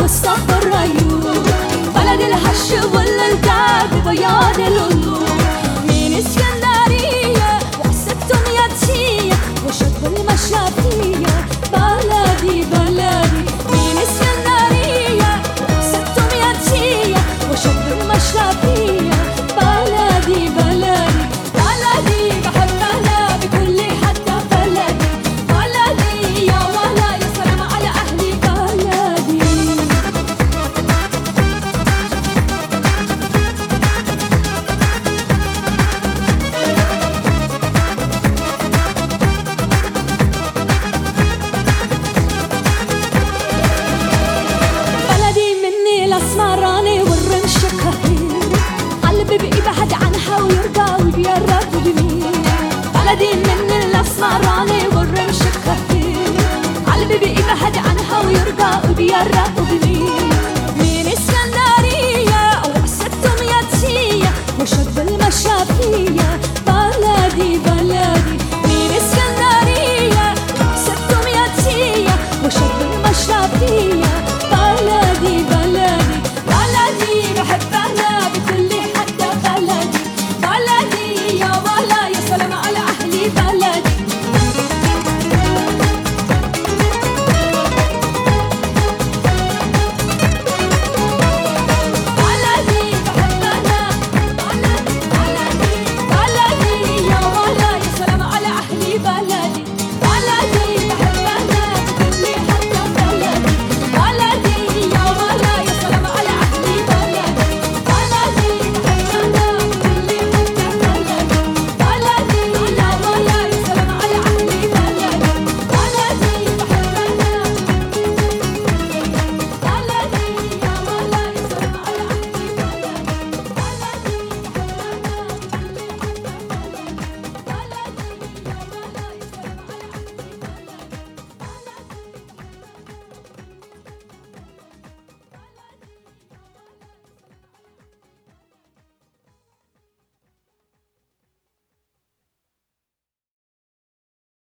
والصخر الريوم بلد الهش والالتعب بياض القلوب من اسكندرية وقصة ياتية وشط المشافية بلدي بلدي من اسكندرية وقصة ياتية وشط المشافية بلدي بلدي بلدي بحبها بكل حتى بلدي بلدي يا ولا يا سلام على أهلي بلدي بلدي مني الاسمراني والرمش الكثير قلبي بيبعد عنها ويرجع ويقرب بمين بلدي مني الاسمراني والرمش الكثير قلبي بيبعد عنها ويرجع وبيقرب